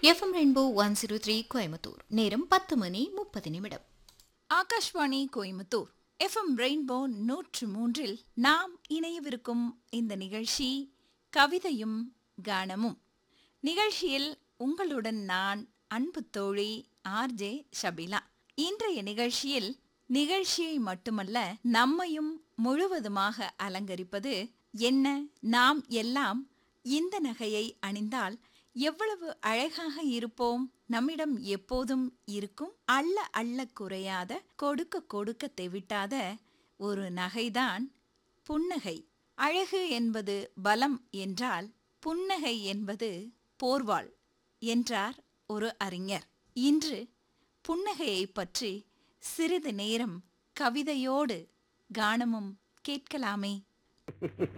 FM rainbow one zero three Coimbatore நேரம் பத்து மணி முப்பது நிமிடம் ஆகாஷ்வாணி கோயம்புத்தூர் எஃப்எம் ரெயின்போ நூற்று மூன்றில் நாம் இணையவிருக்கும் இந்த நிகழ்ச்சி கவிதையும் கானமும் நிகழ்ச்சியில் உங்களுடன் நான் அன்பு தோழி ஆர்ஜே ஷபிலா இன்றைய நிகழ்ச்சியில் நிகழ்ச்சியை மட்டுமல்ல நம்மையும் முழுவதுமாக அலங்கரிப்பது என்ன நாம் எல்லாம் இந்த நகையை அணிந்தால் எவ்வளவு அழகாக இருப்போம் நம்மிடம் எப்போதும் இருக்கும் அள்ள அள்ள குறையாத கொடுக்க கொடுக்க தெவிட்டாத ஒரு நகைதான் புன்னகை அழகு என்பது பலம் என்றால் புன்னகை என்பது போர்வாள் என்றார் ஒரு அறிஞர் இன்று புன்னகையை பற்றி சிறிது நேரம் கவிதையோடு கானமும் கேட்கலாமே